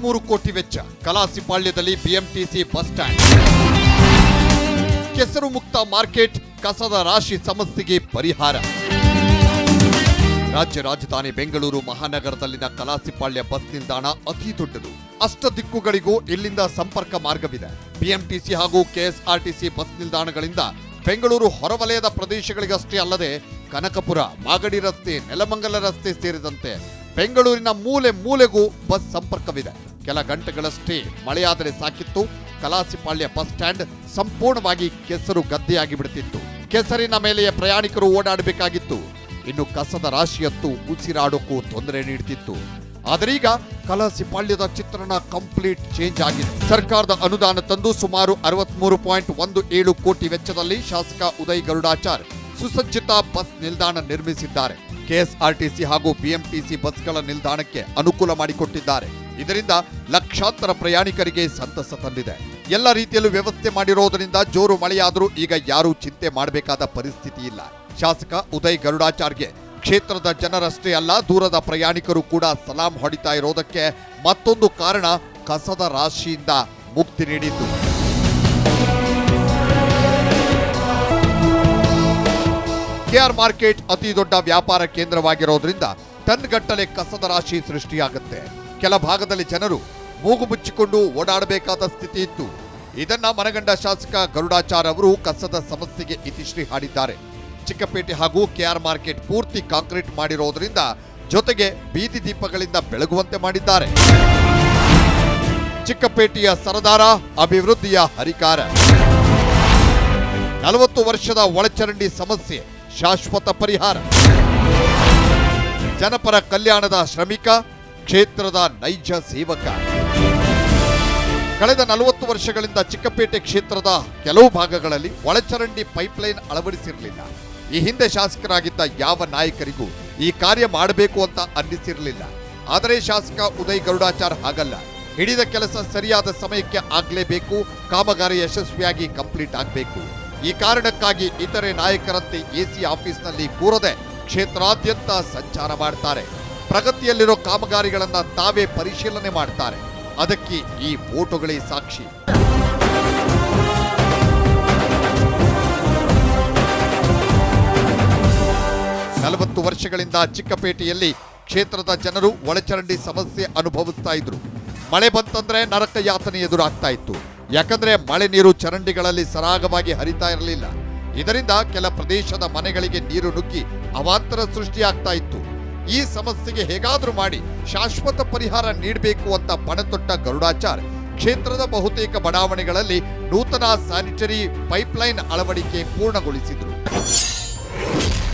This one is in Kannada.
ಅರವತ್ಮೂರು ಕೋಟಿ ವೆಚ್ಚ ಕಲಾಸಿಪಾಳ್ಯದಲ್ಲಿ ಬಿಎಂಟಿಸಿ ಬಸ್ ಸ್ಟ್ಯಾಂಡ್ ಕೆಸರು ಮುಕ್ತ ಮಾರ್ಕೆಟ್ ಕಸದ ರಾಶಿ ಸಮಸ್ಯೆಗೆ ಪರಿಹಾರ ರಾಜ್ಯ ರಾಜಧಾನಿ ಬೆಂಗಳೂರು ಮಹಾನಗರದಲ್ಲಿನ ಕಲಾಸಿಪಾಳ್ಯ ಬಸ್ ನಿಲ್ದಾಣ ಅತಿ ದೊಡ್ಡದು ಅಷ್ಟ ದಿಕ್ಕುಗಳಿಗೂ ಇಲ್ಲಿಂದ ಸಂಪರ್ಕ ಮಾರ್ಗವಿದೆ ಬಿಎಂಟಿಸಿ ಹಾಗೂ ಕೆಎಸ್ಆರ್ಟಿಸಿ ಬಸ್ ನಿಲ್ದಾಣಗಳಿಂದ ಬೆಂಗಳೂರು ಹೊರವಲಯದ ಪ್ರದೇಶಗಳಿಗಷ್ಟೇ ಅಲ್ಲದೆ ಕನಕಪುರ ಮಾಗಡಿ ರಸ್ತೆ ನೆಲಮಂಗಲ ರಸ್ತೆ ಸೇರಿದಂತೆ ಬೆಂಗಳೂರಿನ ಮೂಲೆ ಮೂಲೆಗೂ ಬಸ್ ಸಂಪರ್ಕವಿದೆ ಕೆಲ ಗಂಟೆಗಳಷ್ಟೇ ಮಳೆಯಾದರೆ ಸಾಕಿತ್ತು ಕಲಾಸಿಪಾಳ್ಯ ಬಸ್ ಸ್ಟ್ಯಾಂಡ್ ಸಂಪೂರ್ಣವಾಗಿ ಕೆಸರು ಗದ್ದೆಯಾಗಿ ಬಿಡುತ್ತಿತ್ತು ಕೆಸರಿನ ಮೇಲೆಯೇ ಪ್ರಯಾಣಿಕರು ಓಡಾಡಬೇಕಾಗಿತ್ತು ಇನ್ನು ಕಸದ ರಾಶಿಯತ್ತು ಉಸಿರಾಡೋಕ್ಕೂ ತೊಂದರೆ ನೀಡುತ್ತಿತ್ತು ಆದರೀಗ ಕಲಾಸಿಪಾಳ್ಯದ ಚಿತ್ರಣ ಕಂಪ್ಲೀಟ್ ಚೇಂಜ್ ಆಗಿದೆ ಸರ್ಕಾರದ ಅನುದಾನ ತಂದು ಸುಮಾರು ಅರವತ್ಮೂರು ಪಾಯಿಂಟ್ ಒಂದು ಏಳು ಕೋಟಿ ವೆಚ್ಚದಲ್ಲಿ ಶಾಸಕ ಉದಯ್ ಗರುಡಾಚಾರ್ ಸುಸಜ್ಜಿತ ಬಸ್ ನಿಲ್ದಾಣ ನಿರ್ಮಿಸಿದ್ದಾರೆ ಕೆಎಸ್ಆರ್ಟಿಸಿ ಹಾಗೂ ಬಿಎಂಟಿಸಿ ಬಸ್ಗಳ ನಿಲ್ದಾಣಕ್ಕೆ ಅನುಕೂಲ ಮಾಡಿಕೊಟ್ಟಿದ್ದಾರೆ ಇದರಿಂದ ಲಕ್ಷಾಂತರ ಪ್ರಯಾಣಿಕರಿಗೆ ಸಂತಸ ತಂದಿದೆ ಎಲ್ಲ ರೀತಿಯಲ್ಲೂ ವ್ಯವಸ್ಥೆ ಮಾಡಿರೋದರಿಂದ ಜೋರು ಮಳೆಯಾದರೂ ಈಗ ಯಾರೂ ಚಿಂತೆ ಮಾಡಬೇಕಾದ ಪರಿಸ್ಥಿತಿ ಇಲ್ಲ ಶಾಸಕ ಉದಯ್ ಗರುಡಾಚಾರ್ಗೆ ಕ್ಷೇತ್ರದ ಜನರಷ್ಟೇ ಅಲ್ಲ ದೂರದ ಪ್ರಯಾಣಿಕರು ಕೂಡ ಸಲಾಂ ಹೊಡಿತಾ ಇರೋದಕ್ಕೆ ಮತ್ತೊಂದು ಕಾರಣ ಕಸದ ರಾಶಿಯಿಂದ ಮುಕ್ತಿ ನೀಡಿದ್ದು ಕೆಆರ್ ಮಾರ್ಕೆಟ್ ಅತಿ ದೊಡ್ಡ ವ್ಯಾಪಾರ ಕೇಂದ್ರವಾಗಿರೋದ್ರಿಂದ ಟನ್ಗಟ್ಟಲೆ ಕಸದ ರಾಶಿ ಸೃಷ್ಟಿಯಾಗುತ್ತೆ ಕೆಲ ಭಾಗದಲ್ಲಿ ಜನರು ಮೂಗು ಮುಚ್ಚಿಕೊಂಡು ಓಡಾಡಬೇಕಾದ ಸ್ಥಿತಿ ಇತ್ತು ಇದನ್ನ ಮನಗಂಡ ಶಾಸಕ ಗರುಡಾಚಾರ್ ಅವರು ಕಸದ ಸಮಸ್ಯೆಗೆ ಇತಿಶ್ರೀ ಹಾಡಿದ್ದಾರೆ ಚಿಕ್ಕಪೇಟೆ ಹಾಗೂ ಕೆಆರ್ ಮಾರ್ಕೆಟ್ ಪೂರ್ತಿ ಕಾಂಕ್ರೀಟ್ ಮಾಡಿರೋದ್ರಿಂದ ಜೊತೆಗೆ ಬೀದಿ ದೀಪಗಳಿಂದ ಬೆಳಗುವಂತೆ ಮಾಡಿದ್ದಾರೆ ಚಿಕ್ಕಪೇಟೆಯ ಸರದಾರ ಅಭಿವೃದ್ಧಿಯ ಹರಿಕಾರ ನಲವತ್ತು ವರ್ಷದ ಒಳಚರಂಡಿ ಸಮಸ್ಯೆ ಶಾಶ್ವತ ಪರಿಹಾರ ಜನಪರ ಕಲ್ಯಾಣದ ಶ್ರಮಿಕ ಕ್ಷೇತ್ರದ ನೈಜ ಸೇವಕ ಕಳೆದ ನಲವತ್ತು ವರ್ಷಗಳಿಂದ ಚಿಕ್ಕಪೇಟೆ ಕ್ಷೇತ್ರದ ಕೆಲವು ಭಾಗಗಳಲ್ಲಿ ಒಳಚರಂಡಿ ಪೈಪ್ಲೈನ್ ಅಳವಡಿಸಿರಲಿಲ್ಲ ಈ ಹಿಂದೆ ಶಾಸಕರಾಗಿದ್ದ ಯಾವ ನಾಯಕರಿಗೂ ಈ ಕಾರ್ಯ ಮಾಡಬೇಕು ಅಂತ ಅನ್ನಿಸಿರಲಿಲ್ಲ ಆದರೆ ಶಾಸಕ ಉದಯ್ ಗರುಡಾಚಾರ್ ಹಾಗಲ್ಲ ಹಿಡಿದ ಕೆಲಸ ಸರಿಯಾದ ಸಮಯಕ್ಕೆ ಆಗ್ಲೇಬೇಕು ಕಾಮಗಾರಿ ಯಶಸ್ವಿಯಾಗಿ ಕಂಪ್ಲೀಟ್ ಆಗಬೇಕು ಈ ಕಾರಣಕ್ಕಾಗಿ ಇತರೆ ನಾಯಕರಂತೆ ಎಸಿ ಆಫೀಸ್ನಲ್ಲಿ ಕೂರದೆ ಕ್ಷೇತ್ರಾದ್ಯಂತ ಸಂಚಾರ ಮಾಡ್ತಾರೆ ಪ್ರಗತಿಯಲ್ಲಿರೋ ಕಾಮಗಾರಿಗಳನ್ನ ತಾವೇ ಪರಿಶೀಲನೆ ಮಾಡ್ತಾರೆ ಅದಕ್ಕೆ ಈ ಫೋಟೋಗಳೇ ಸಾಕ್ಷಿ ನಲವತ್ತು ವರ್ಷಗಳಿಂದ ಚಿಕ್ಕಪೇಟೆಯಲ್ಲಿ ಕ್ಷೇತ್ರದ ಜನರು ಒಳಚರಂಡಿ ಸಮಸ್ಯೆ ಅನುಭವಿಸ್ತಾ ಇದ್ರು ಮಳೆ ಬಂತಂದ್ರೆ ನರಕ ಯಾತನೆ ಎದುರಾಗ್ತಾ ಇತ್ತು ಯಾಕಂದ್ರೆ ಮಳೆ ನೀರು ಚರಂಡಿಗಳಲ್ಲಿ ಸರಾಗವಾಗಿ ಹರಿತಾ ಇರಲಿಲ್ಲ ಇದರಿಂದ ಕೆಲ ಪ್ರದೇಶದ ಮನೆಗಳಿಗೆ ನೀರು ನುಗ್ಗಿ ಅವಾಂತರ ಸೃಷ್ಟಿಯಾಗ್ತಾ ಇತ್ತು ಈ ಸಮಸ್ಯೆಗೆ ಹೇಗಾದ್ರೂ ಮಾಡಿ ಶಾಶ್ವತ ಪರಿಹಾರ ನೀಡಬೇಕು ಅಂತ ಪಣತೊಟ್ಟ ಗರುಡಾಚಾರ್ ಕ್ಷೇತ್ರದ ಬಹುತೇಕ ಬಡಾವಣೆಗಳಲ್ಲಿ ನೂತನ ಸ್ಯಾನಿಟರಿ ಪೈಪ್ಲೈನ್ ಅಳವಡಿಕೆ ಪೂರ್ಣಗೊಳಿಸಿದ್ರು